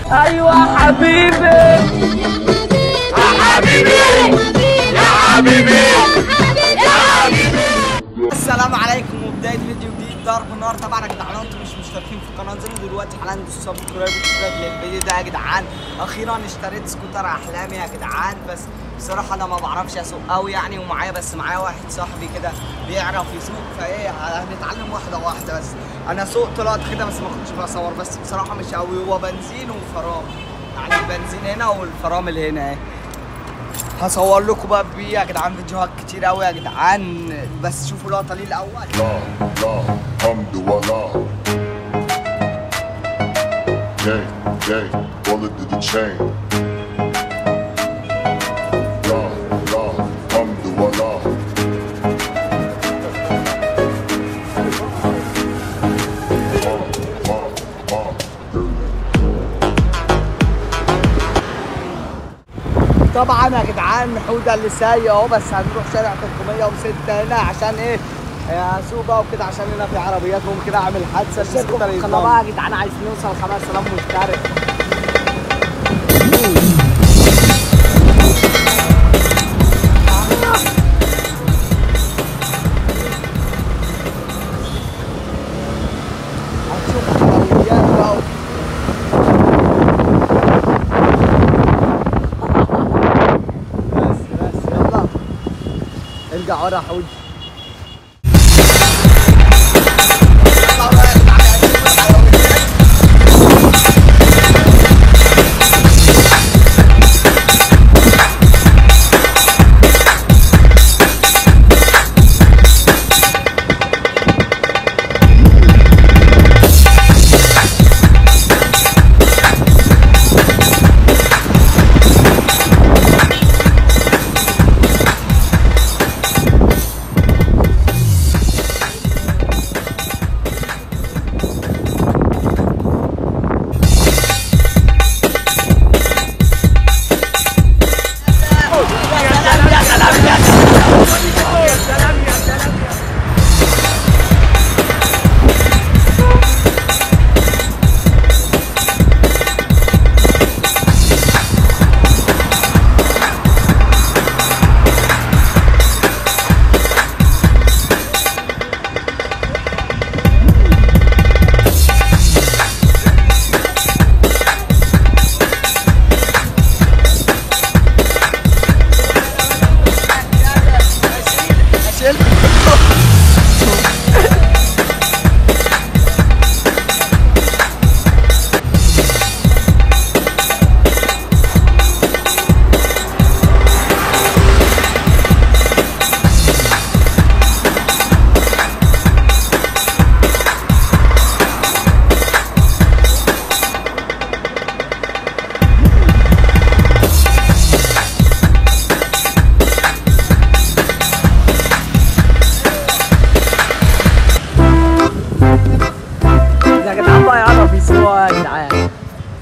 ايوه حبيبي السلام عليكم وبدايه فيديو جديد ضرب النار طبعا يا جدعان انتم مش مشتركين في القناه انزلوا دلوقتي حالا دوسوا سبسكرايب واشتراك للفيديو ده يا جدعان اخيرا اشتريت سكوتر احلامي يا جدعان بس بصراحه انا ما بعرفش اسوق قوي يعني ومعايا بس معايا واحد صاحبي كده بيعرف يسوق فايه هنتعلم واحده واحده بس انا سوق طلعت كده بس ما كنتش بصور بس بصراحه مش قوي هو بنزين وفرامل يعني البنزين هنا والفرامل هنا اهي هصور لكم بقى بيه يا جدعان فيديوهات كتير قوي يا جدعان بس شوفوا لقطه ليه الاول Allah, Allah, Hamdulillah. Gang, gang, bullet to the chain. Allah, Allah, Hamdulillah. Allah, Allah, Allah. طبعا يا جدعان حوده اللي سايق اهو بس هنروح شارع 306 هنا عشان ايه اسوق بقى وكده عشان هنا في عربيات ممكن كده اعمل حادثه السكوتر القناه بقى يا جدعان عايزين نوصل 5000 مشترك هنشوف عربيات بقى بس بس يلا ارجع ورا يا حوده يا جدعان بقى يعرف يسوق يا جدعان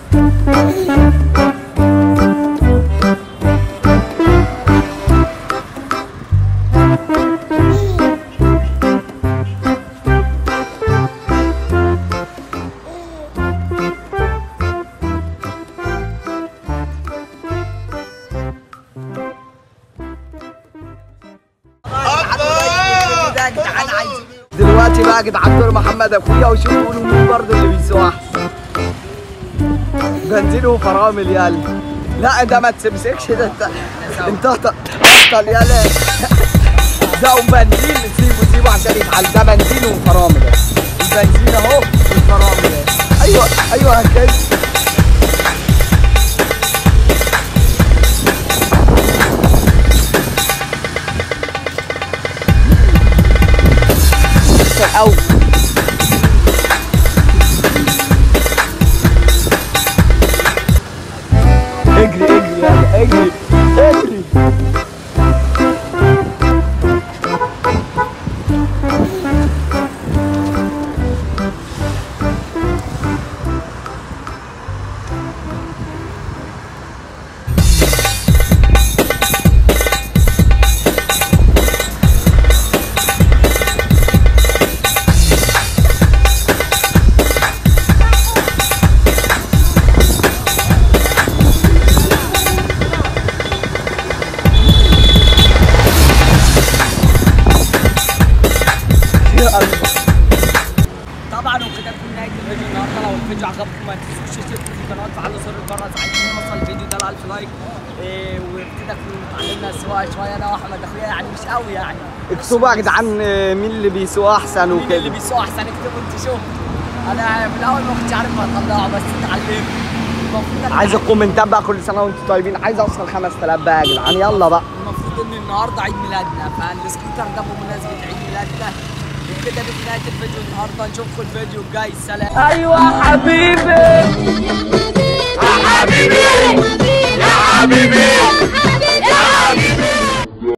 دلوقتي بقى يا جدعان دور محمد اخويا وشوفوا قولوا مين برضه اللي بيسوق احسن بنزين وفرامل يالا لا ده ما تمسكش ده انت انت هت- هتبطل يالا ده بنزين سيبه سيبه عشان يتعلم ده بنزين وفرامل البنزين اهو والفرامل اهي. ايوه ايوه هكذا أو اجري اجري يلا اجري اجري القناه وتفعلوا زر الجرس عايزين نوصل الفيديو ده ل 1000 لايك إيه وكده نكون اتعلمنا السواقه شويه انا واحمد اخويا يعني مش قوي يعني اكتبوا يا جدعان آه، مين اللي بيسوق احسن مين اللي وكده بيسوق احسن اكتبوا انتوا شوفوا انا في الاول ما كنتش عارف اطلعه بس اتعلمت المفروض أنا عايز الكومنتات بقى كل سنه وانتم طيبين عايز اوصل 5000 بقى يا جدعان يلا بقى المفروض ان النهارده عيد ميلادنا فالسكوتر ده بمناسبه عيد ميلادنا وكده دي بدايه الفيديو النهارده نشوفكم الفيديو الجاي سلام ايوه حبيبي حبيبي يا حبيبي